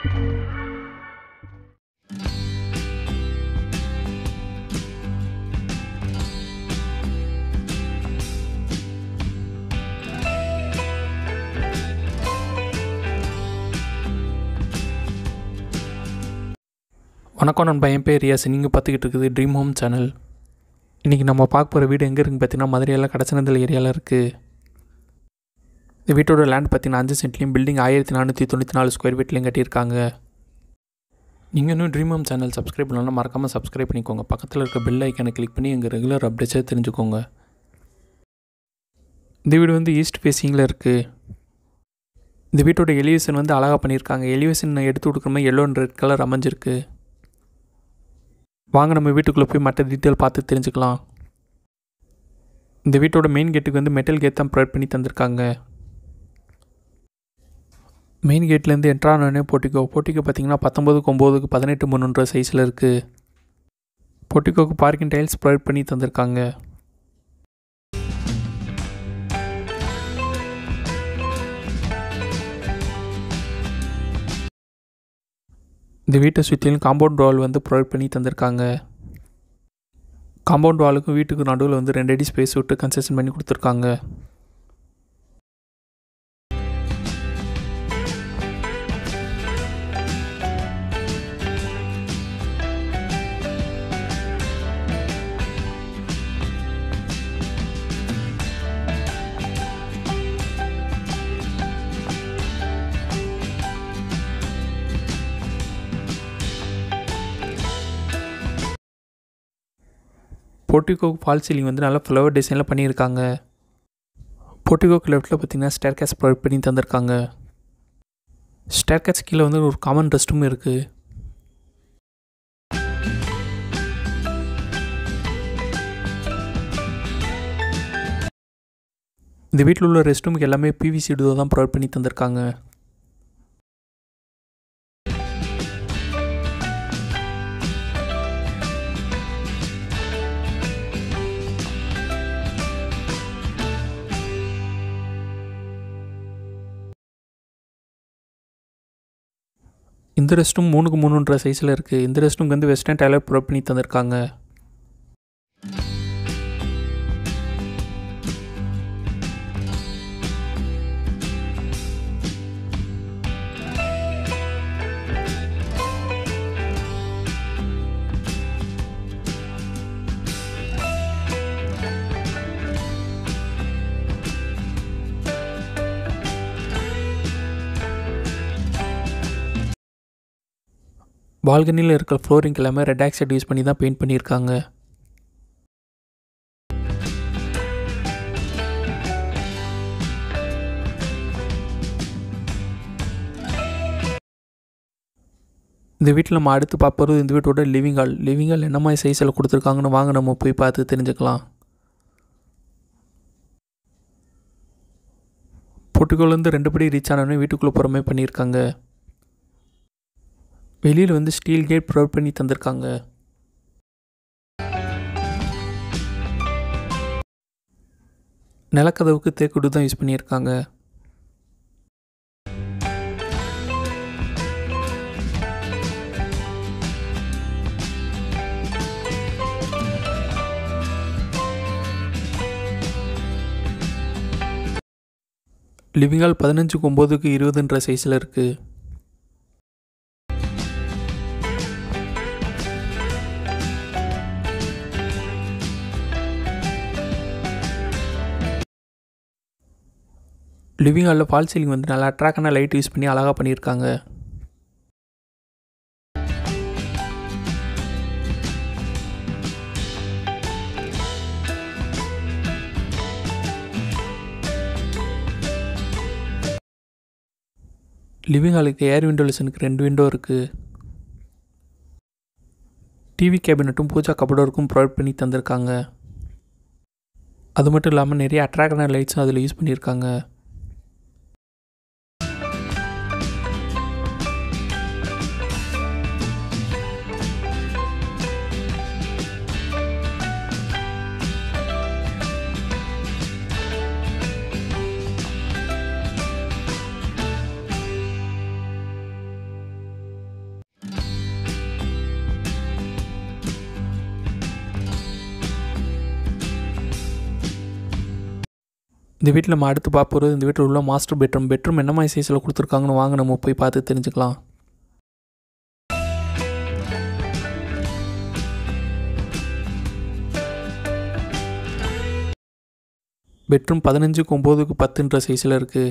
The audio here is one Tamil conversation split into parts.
வணக்கம் நண்பா என் பேர் ரியாஸ் நீங்கள் பார்த்துக்கிட்டு இருக்குது ட்ரீம் ஹோம் சேனல் இன்றைக்கி நம்ம பார்க்க போகிற வீடு எங்கே இருக்குன்னு பார்த்தீங்கன்னா மதுரையில் கடச்சனந்தல் ஏரியாவில் இருக்குது இந்த வீட்டோட லேண்ட் பார்த்தீங்கன்னா அஞ்சு சென்ட்லேயும் பில்டிங் ஆயிரத்தி நானூற்றி தொண்ணூற்றி நாலு ஸ்கொயர் ஃபீட்லேயும் கட்டியிருக்காங்க நீங்கள் இன்னும் ட்ரீம் ஹோம் சேனல் சப்ஸ்கிரைப் பண்ணலாம் மறக்காமல் சப்ஸ்கிரைப் பண்ணிக்கோங்க பக்கத்தில் இருக்க பெல் ஐக்கானை கிளிக் பண்ணி எங்கள் ரெகுலர் அப்டேட்ஸை தெரிஞ்சுக்கோங்க இந்த வீடு வந்து ஈஸ்ட் ஃபேஸிங்கில் இருக்குது இந்த வீட்டோட எலிவேஷன் வந்து அழகாக பண்ணியிருக்காங்க எலிவேஷன் எடுத்து கொடுக்குற மாதிரி எல்லோ அண்ட் ரெட் கலர் அமைஞ்சிருக்கு வாங்க நம்ம வீட்டுக்குள்ளே போய் மற்ற டீட்டெயில் பார்த்து தெரிஞ்சுக்கலாம் இந்த வீட்டோட மெயின் கேட்டுக்கு வந்து மெட்டல் கேட் தான் ப்ரொவைட் பண்ணி தந்திருக்காங்க மெயின் கேட்லேருந்து என்ட்ரானே போட்டிக்கோ போட்டிக்கோ பார்த்தீங்கன்னா பத்தொம்போதுக்கு ஒம்போதுக்கு பதினெட்டு மூணுன்ற சைஸில் இருக்குது போட்டிக்கோக்கு பார்க்கிங் டைல்ஸ் ப்ரொவைட் பண்ணி தந்திருக்காங்க இந்த வீட்டை சுற்றிலும் காம்பவுண்ட் வால் வந்து ப்ரொவைட் பண்ணி தந்திருக்காங்க காம்பவுண்ட் வாலுக்கும் வீட்டுக்கு நடுவில் வந்து ரெண்டு அடி ஸ்பேஸ் விட்டு கன்செஷன் பண்ணி கொடுத்துருக்காங்க போர்ட்டிகோக்கு ஃபால் சீலிங் வந்து நல்லா ஃப்ளவர் டிசைனில் பண்ணியிருக்காங்க போர்ட்டிகோக்கு லெஃப்ட்டில் பார்த்தீங்கன்னா ஸ்டேர் கேஸ் ப்ரொவைட் பண்ணி தந்திருக்காங்க ஸ்டேர் கேஸ் கீழே வந்து ஒரு காமன் ரெஸ்ட் ரூம் இருக்குது இந்த வீட்டில் உள்ள ரெஸ்ட் ரூமுக்கு எல்லாமே பிவிசி டோ தான் ப்ரொவைட் பண்ணி தந்திருக்காங்க இந்த ரெஸ்ட் ரூம் மூணுக்கு மூணுன்ற சைஸில் இருக்குது இந்த ரெஸ்ட் ரூம்க்கு வந்து வெஸ்டர்ன் டைலர் ப்ரொவைட் பண்ணி தந்திருக்காங்க பால்கனியில் இருக்கிற ஃப்ளோரிங் எல்லாமே ரெட் ஆக்சைட் யூஸ் பண்ணி தான் பெயிண்ட் பண்ணியிருக்காங்க இந்த வீட்டில் நம்ம அடுத்து பார்ப்பது இந்த வீட்டோட லிவிங் ஹால் லிவிங் ஹால் என்ன மாதிரி சைஸில் கொடுத்துருக்காங்கன்னு வாங்க நம்ம போய் பார்த்து தெரிஞ்சுக்கலாம் பொட்டுக்கோலேருந்து ரெண்டு படி ரீச் ஆனோடனே வீட்டுக்குள்ளே புறமே பண்ணியிருக்காங்க வெளியில் வந்து ஸ்டீல் கேட் ப்ரொவைட் பண்ணி தந்திருக்காங்க நிலக்கதவுக்கு தேக்குடு தான் யூஸ் பண்ணியிருக்காங்க லிவிங் ஹால் பதினஞ்சுக்கு ஒம்போதுக்கு இருபதுன்ற சைஸில் இருக்குது லிவிங் ஹாலில் ஃபால் சீலிங் வந்து நல்லா அட்ராக்டான லைட் யூஸ் பண்ணி அழகாக பண்ணியிருக்காங்க லிவிங் ஹாலுக்கு ஏர் விண்டோலேஷனுக்கு ரெண்டு விண்டோ இருக்குது டிவி கேபினட்டும் பூஜா கபடோருக்கும் ப்ரொவைட் பண்ணி தந்திருக்காங்க அது மட்டும் இல்லாமல் நிறைய அட்ராக்டான லைட்ஸும் அதில் யூஸ் பண்ணியிருக்காங்க இந்த வீட்டில் நம்ம அடுத்து பார்க்க போகிறது இந்த வீட்டில் உள்ள மாஸ்டர் பெட்ரூம் பெட்ரூம் என்ன மாதிரி சைஸில் கொடுத்துருக்காங்கன்னு வாங்க நம்ம போய் பார்த்து தெரிஞ்சுக்கலாம் பெட்ரூம் பதினஞ்சுக்கு ஒம்போதுக்கு பத்துன்ற சைஸில் இருக்குது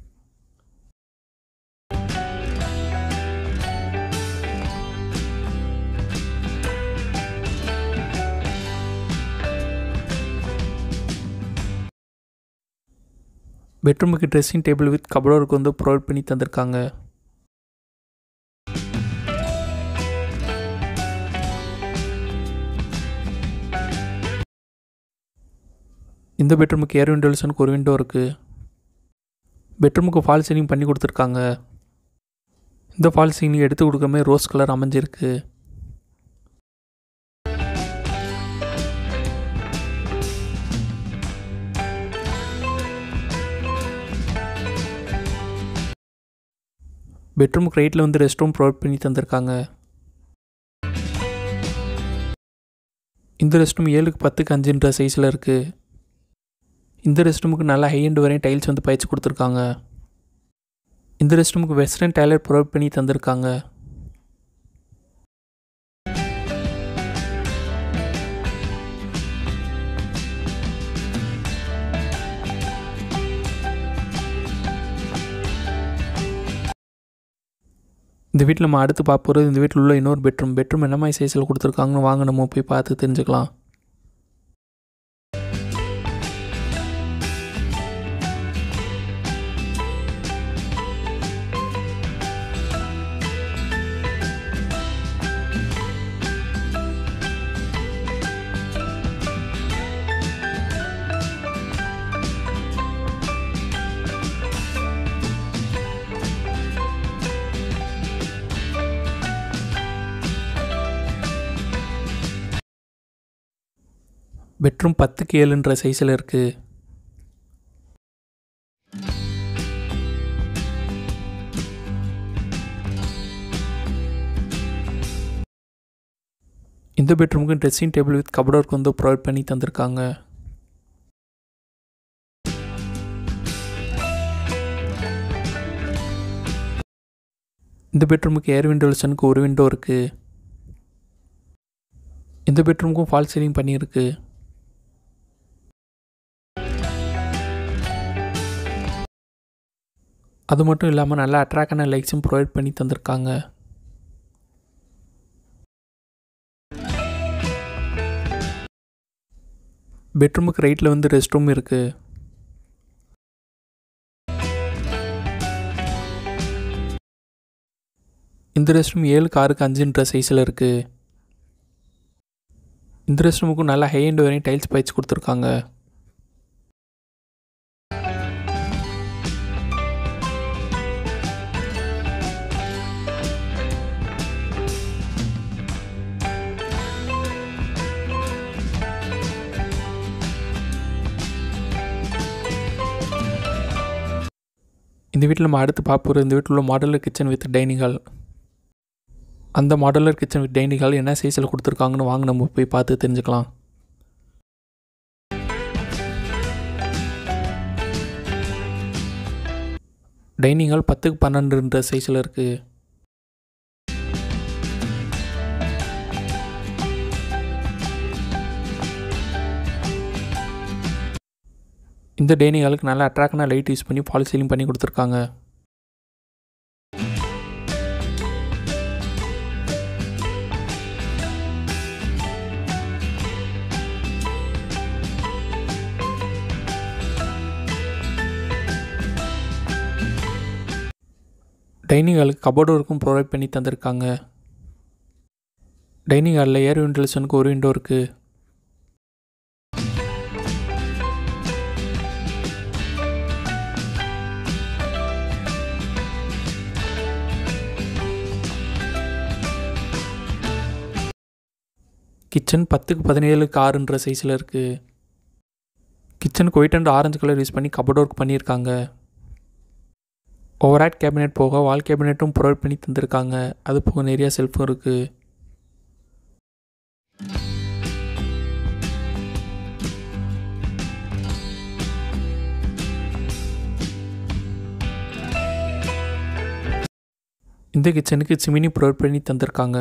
பெட்ரூமுக்கு ட்ரெஸ்ஸிங் டேபிள் வித் கபடோருக்கு வந்து ப்ரொவைட் பண்ணி தந்திருக்காங்க இந்த பெட்ரூமுக்கு ஏர் விண்டோல்ஸனுக்கு ஒரு விண்டோ இருக்குது பெட்ரூமுக்கு ஃபால் சீலிங் பண்ணி கொடுத்துருக்காங்க இந்த ஃபால் சீலிங் எடுத்து கொடுக்கமே ரோஸ் கலர் அமைஞ்சிருக்கு பெட்ரூமுக்கு ரைட்டில் வந்து ரெஸ்ட் ரூம் ப்ரொவைட் பண்ணி தந்திருக்காங்க இந்த ரெஸ்ட் ரூம் ஏழுக்கு பத்துக்கு அஞ்சுன்ற சைஸில் இருக்குது இந்த ரெஸ்ட் ரூமுக்கு நல்லா ஹை எண்ட் வரையும் டைல்ஸ் வந்து பயிற்சி கொடுத்துருக்காங்க இந்த ரெஸ்ட் ரூமுக்கு வெஸ்டர்ன் டைலர் ப்ரொவைட் பண்ணி தந்திருக்காங்க இந்த வீட்டில் நம்ம அடுத்து பார்க்க போகிறது இந்த வீட்டில் உள்ள இன்னொரு பெட்ரூம் பெட்ரூம் என்ன மாதிரி சைஸில் கொடுத்துருக்காங்கன்னு வாங்க நம்ம போய் பார்த்து தெரிஞ்சுக்கலாம் பெட்ரூம் பத்துக்கு ஏழுன்ற சைஸில் இருக்குது இந்த பெட்ரூமுக்கு ட்ரெஸ்ஸிங் டேபிள் வித் கபடோருக்கு வந்து ப்ரொவைட் பண்ணி தந்திருக்காங்க இந்த பெட்ரூமுக்கு ஏர் விண்டோல்ஸனுக்கு ஒரு விண்டோ இருக்குது இந்த பெட்ரூமுக்கும் ஃபால் சீலிங் பண்ணியிருக்கு அது மட்டும் இல்லாமல் நல்லா அட்ராக்டான லைட்ஸும் ப்ரொவைட் பண்ணி தந்திருக்காங்க பெட்ரூமுக்கு ரைட்டில் வந்து ரெஸ்ட் ரூம் இருக்குது இந்த ரெஸ்ட் ரூம் ஏழுக்கு ஆறுக்கு அஞ்சுன்ற சைஸில் இருக்குது இந்த ரெஸ்ட் ரூமுக்கும் நல்லா ஹை அண்ட் வரையும் டைல்ஸ் பயிற்சி கொடுத்துருக்காங்க இந்த வீட்டில் நம்ம அடுத்து பார்ப்போம் இந்த வீட்டில் உள்ள modular kitchen with dining hall அந்த modular kitchen with dining hall என்ன சைஸில் கொடுத்துருக்காங்கன்னு வாங்க நம்ம போய் பார்த்து தெரிஞ்சுக்கலாம் டைனிங் ஹால் பத்துக்கு பன்னெண்டுன்ற சைஸில் இருக்குது இந்த டைனிங் ஹாலுக்கு நல்லா அட்ராக்டான லைட் யூஸ் பண்ணி ஃபால் சீலிங் பண்ணி கொடுத்துருக்காங்க டைனிங் ஹாலுக்கு கபோர்டு ஒர்க்கும் ப்ரொவைட் பண்ணி தந்திருக்காங்க டைனிங் ஹாலில் ஏர் விண்டோல்ஸனுக்கு ஒரு விண்டோ இருக்குது கிச்சன் பத்துக்கு பதினேழுக்கு ஆறுன்ற சைஸில் இருக்குது கிச்சனுக்கு white and orange colour use பண்ணி கபோர்ட் ஒர்க் பண்ணியிருக்காங்க ஓவராட் கேபினெட் போக வால் கேபினெட்டும் ப்ரொவைட் பண்ணி தந்திருக்காங்க அது போக நிறையா செல்ஃபும் இருக்குது இந்த கிச்சனுக்கு சிமினி ப்ரொவைட் பண்ணி தந்திருக்காங்க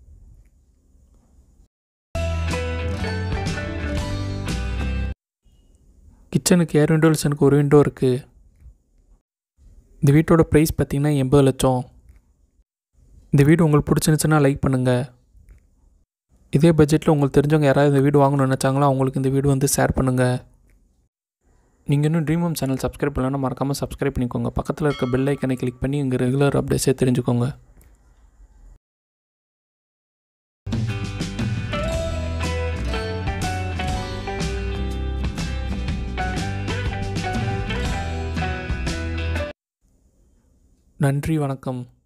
கிச்சனுக்கு ஏர் விண்டோல்ஸனுக்கு ஒரு விண்டோ இருக்குது இந்த வீட்டோட ப்ரைஸ் பார்த்திங்கன்னா எண்பது லட்சம் இந்த வீடு உங்களுக்கு பிடிச்சிருந்துச்சுன்னா லைக் பண்ணுங்கள் இதே பட்ஜெட்டில் உங்களுக்கு தெரிஞ்சவங்க யாராவது இந்த வீடு வாங்கணும்னு நினச்சாங்களோ அவங்களுக்கு இந்த வீடு வந்து ஷேர் பண்ணுங்கள் நீங்கள் இன்னும் ட்ரீம் ஹோம் சேனல் சப்ஸ்கிரைப் பண்ணலன்னா மறக்காமல் சப்ஸ்கிரைப் பண்ணிக்கோங்க பக்கத்தில் இருக்க பெல் ஐக்கனை கிளிக் பண்ணி இங்கே ரெகுலர் அப்டேட்ஸே தெரிஞ்சுக்கோங்க நன்றி வணக்கம்